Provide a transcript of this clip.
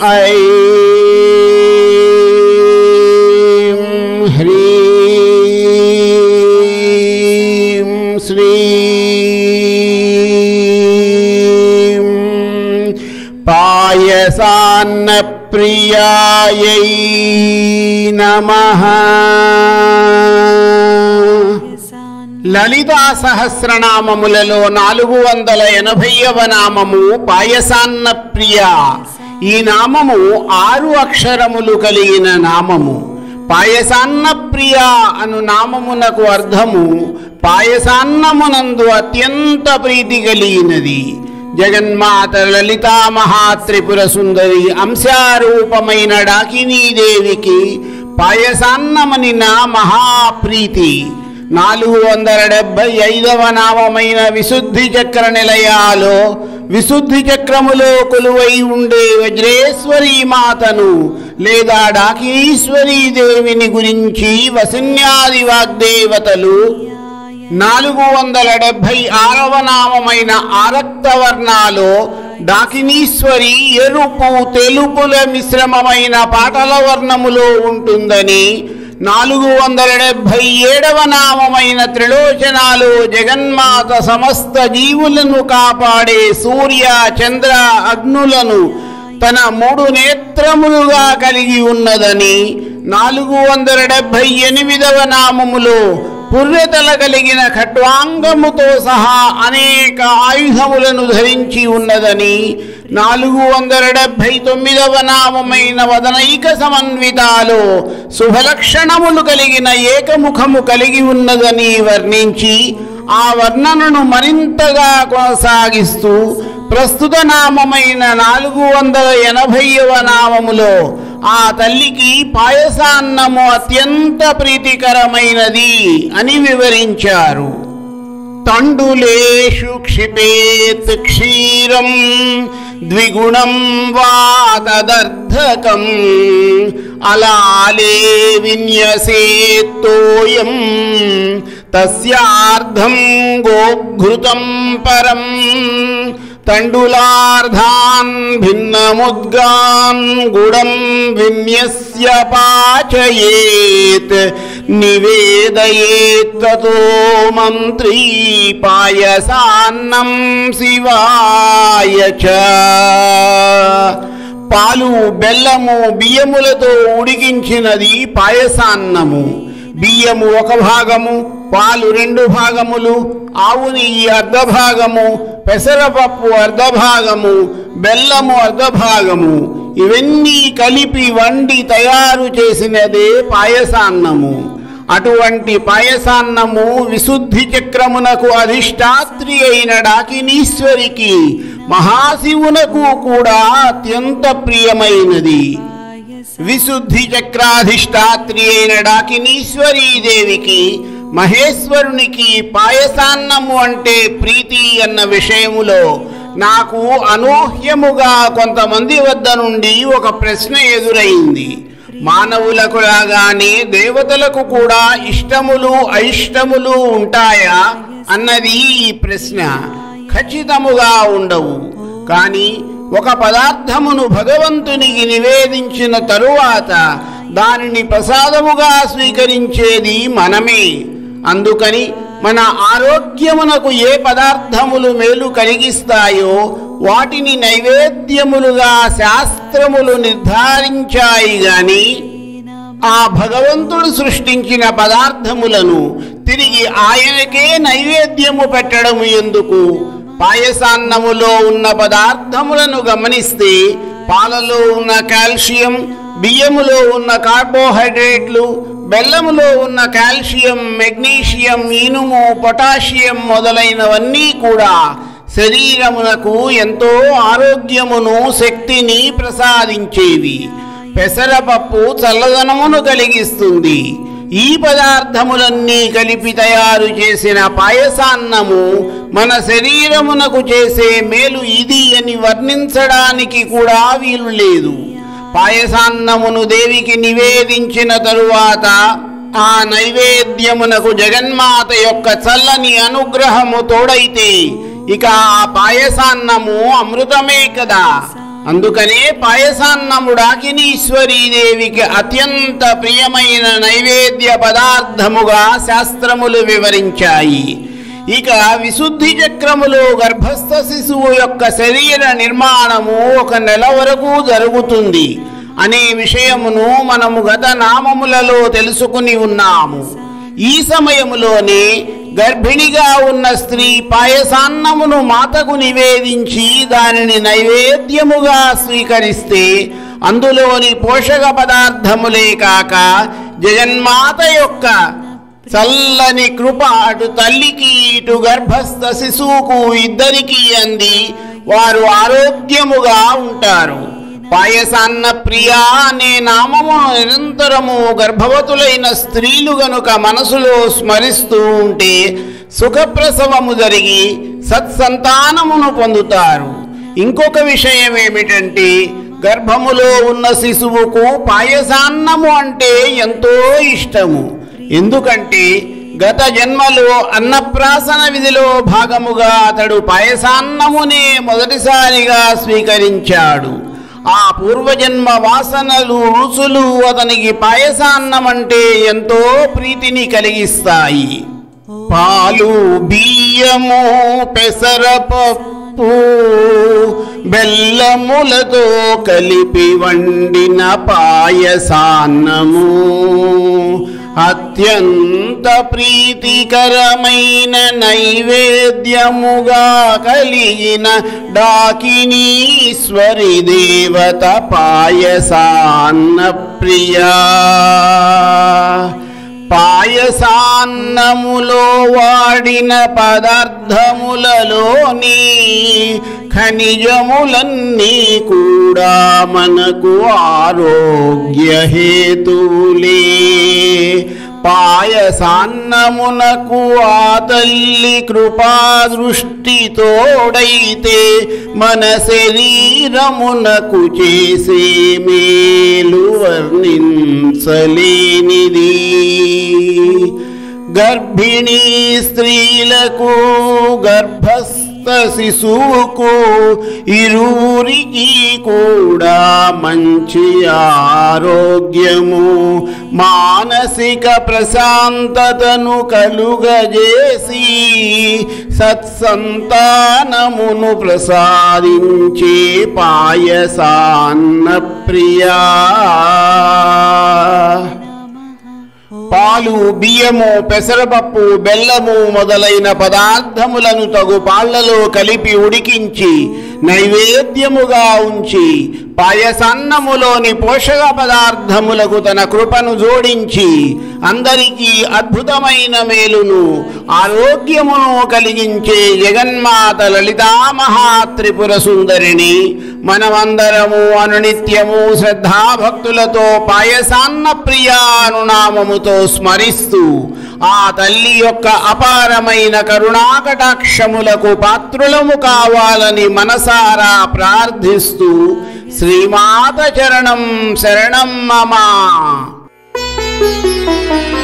ఐం హ్రీం శ్రీం పాయసాన్న ప్రియాయై నమః లలితా సహస్రనామములలో నాలుగు వందల ఎనభైవ నామము పాయసాన్న ప్రియ ఈ నామము ఆరు అక్షరములు కలిగిన నామము పాయసాన్న ప్రియ అను నామమునకు అర్థము పాయసాన్నమునందు అత్యంత ప్రీతి కలిగినది జగన్మాత లలితా మహాత్రిపుర సుందరి అంశారూపమైన డాకినీదేవికి పాయసాన్నమని నా మహాప్రీతి నాలుగు వందల డెబ్బై ఐదవ నామమైన విశుద్ధి చక్ర నిలయాలో విశుద్ధి చక్రములో కొలువై ఉండే వజ్రేశ్వరీ మాతను లేదా డాకినీశ్వరీ దేవిని గురించి వసిన్యాది వాగ్దేవతలు నాలుగు వందల డెబ్భై ఆరవ నామమైన ఆరక్త వర్ణాలో డాకినీశ్వరి ఎరుపు తెలుపుల మిశ్రమమైన పాటల వర్ణములో ఉంటుందని నాలుగు వందల డెబ్భై ఏడవ నామమైన త్రిలోచనాలు జగన్మాత సమస్త జీవులను కాపాడే సూర్య చంద్ర అగ్నులను తన మూడు నేత్రములుగా కలిగి ఉన్నదని నాలుగు వందల డెబ్భై ఎనిమిదవ నామములో పుర్రెతల కలిగిన ఖట్వాంగముతో సహా అనేక ఆయుధములను ధరించి ఉన్నదని నాలుగు వందల డెబ్భై తొమ్మిదవ నామమైన వదనైక సమన్వితాలో శుభలక్షణములు కలిగిన ఏకముఖము కలిగి ఉన్నదని వర్ణించి ఆ వర్ణనను మరింతగా కొనసాగిస్తూ ప్రస్తుత నామమైన నాలుగు వందల ఎనభైవ నామములో ఆ తల్లికి పాయసాన్నము అత్యంత ప్రీతికరమైనది అని వివరించారు తండులేషు క్షిపేత్ క్షీరం ద్విగుణం వా తదర్థకం అలాలే విన్యసేత్తోయం తస్యార్థం గోఘృతం పరం తండులార్ధాన్ భిన్నముద్గాన్ గుడం విన్యస్య పాచయేత్ నివేదయేత్ తతో మంత్రీ పాయసాన్నం శివాయ చ పాలు బెల్లము బియ్యములతో ఉడికించినది పాయసాన్నము బియ్యము ఒక భాగము పాలు రెండు భాగములు ఆవు నెయ్యి అర్ధ భాగము పెసరపప్పు అర్ధ భాగము బెల్లము అర్ధ భాగము ఇవన్నీ కలిపి వండి తయారు చేసినదే పాయసాన్నము అటువంటి పాయసాన్నము విశుద్ధి చక్రమునకు అధిష్టాత్రి అయిన డాకినీశ్వరికి మహాశివునకు కూడా అత్యంత ప్రియమైనది విశుద్ధి చక్రాధిష్టాత్రి అయిన డాకినీశ్వరీ దేవికి మహేశ్వరునికి పాయసాన్నము అంటే ప్రీతి అన్న విషయములో నాకు అనూహ్యముగా కొంతమంది వద్ద నుండి ఒక ప్రశ్న ఎదురైంది మానవులకు లాగానే దేవతలకు కూడా ఇష్టములు అయిష్టములు ఉంటాయా అన్నది ఈ ప్రశ్న ఖచ్చితముగా ఉండవు కానీ ఒక పదార్థమును భగవంతునికి నివేదించిన తరువాత దానిని ప్రసాదముగా స్వీకరించేది మనమే అందుకని మన ఆరోగ్యమునకు ఏ పదార్థములు మేలు కలిగిస్తాయో వాటిని నైవేద్యములుగా శాస్త్రములు నిర్ధారించాయి గాని ఆ భగవంతుడు సృష్టించిన పదార్థములను తిరిగి ఆయనకే నైవేద్యము పెట్టడము ఎందుకు పాయసాన్నములో ఉన్న పదార్థములను గమనిస్తే పాలలో ఉన్న కాల్షియం బియ్యములో ఉన్న కార్బోహైడ్రేట్లు బెల్లములో ఉన్న కాల్షియం మెగ్నీషియం ఇనుము పొటాషియం మొదలైనవన్నీ కూడా శరీరమునకు ఎంతో ఆరోగ్యమును శక్తిని ప్రసాదించేవి పెసరపప్పు చల్లదనమును కలిగిస్తుంది ఈ పదార్థములన్నీ కలిపి తయారు చేసిన పాయసాన్నము మన శరీరమునకు చేసే మేలు ఇది అని వర్ణించడానికి కూడా వీలు లేదు పాయసాన్నమును దేవికి నివేదించిన తరువాత ఆ నైవేద్యమునకు జగన్మాత యొక్క చల్లని అనుగ్రహము తోడైతే ఇక ఆ పాయసాన్నము అమృతమే కదా అందుకనే పాయసాన్నముడాకినీశ్వరీదేవికి అత్యంత ప్రియమైన నైవేద్య పదార్థముగా శాస్త్రములు వివరించాయి ఇక విశుద్ధి చక్రములో గర్భస్థ శిశువు యొక్క శరీర నిర్మాణము ఒక నెల వరకు జరుగుతుంది అనే విషయమును మనము గత నామములలో తెలుసుకుని ఉన్నాము ఈ సమయములోనే గర్భిణిగా ఉన్న స్త్రీ పాయసాన్నమును మాతకు నివేదించి దానిని నైవేద్యముగా స్వీకరిస్తే అందులోని పోషక పదార్థములే కాక జగన్మాత యొక్క చల్లని కృప అటు తల్లికి ఇటు గర్భస్థ శిశువుకు ఇద్దరికీ అంది వారు ఆరోగ్యముగా ఉంటారు పాయసాన్న ప్రియా అనే నామము నిరంతరము గర్భవతులైన స్త్రీలు గనుక మనసులో స్మరిస్తూ ఉంటే సుఖప్రసవము జరిగి సత్సంతానమును పొందుతారు ఇంకొక విషయం ఏమిటంటే గర్భములో ఉన్న శిశువుకు పాయసాన్నము అంటే ఎంతో ఇష్టము ఎందుకంటే గత జన్మలో అన్నప్రాసన విధిలో భాగముగా అతడు పాయసాన్నమునే మొదటిసారిగా స్వీకరించాడు ఆ పూర్వజన్మ వాసనలు రుచులు అతనికి పాయసాన్నం అంటే ఎంతో ప్రీతిని కలిగిస్తాయి పాలు బియ్యము పెసరపప్పు బెల్లములతో కలిపి వండిన పాయసాన్నము అత్యంత ప్రీతికరమైన నైవేద్యముగా కలిగిన డాకినీశ్వరి దేవత పాయసాన్న ప్రియా పాయసాన్నములో వాడిన పదార్థములలోని ఖనిజములన్నీ కూడా మనకు ఆరోగ్య హేతులే పాయసాన్నమునకు ఆ తల్లి కృపా దృష్టితోడైతే మన శరీరమునకు చేసే మేలు వర్ణించలేనిది గర్భిణీ స్త్రీలకు గర్భస్థ శిశువుకు ఇరువురికి కూడా మంచి ఆరోగ్యము మానసిక ప్రశాంతతను కలుగజేసి సత్సంతానమును ప్రసాదించే పాయసాన్న ప్రియా పాలు బియ్యము పెసరపప్పు బెల్లము మొదలైన పదార్థములను తగు పాళ్లలో కలిపి ఉడికించి నైవేద్యముగా ఉంచి పాయసన్నములోని పోషక పదార్థములకు తన కృపను జోడించి అందరికీ అద్భుతమైన మేలును ఆరోగ్యమును కలిగించే జగన్మాత లలితామహాత్రిపుర సుందరిని మనమందరము అనునిత్యము శ్రద్ధాభక్తులతో పాయసాన్న ప్రియాను నామముతో స్మరిస్తూ ఆ తల్లి యొక్క అపారమైన కరుణాకటాక్షములకు పాత్రులము కావాలని మనసారా ప్రార్థిస్తూ శ్రీమాత చరణం శరణం మమ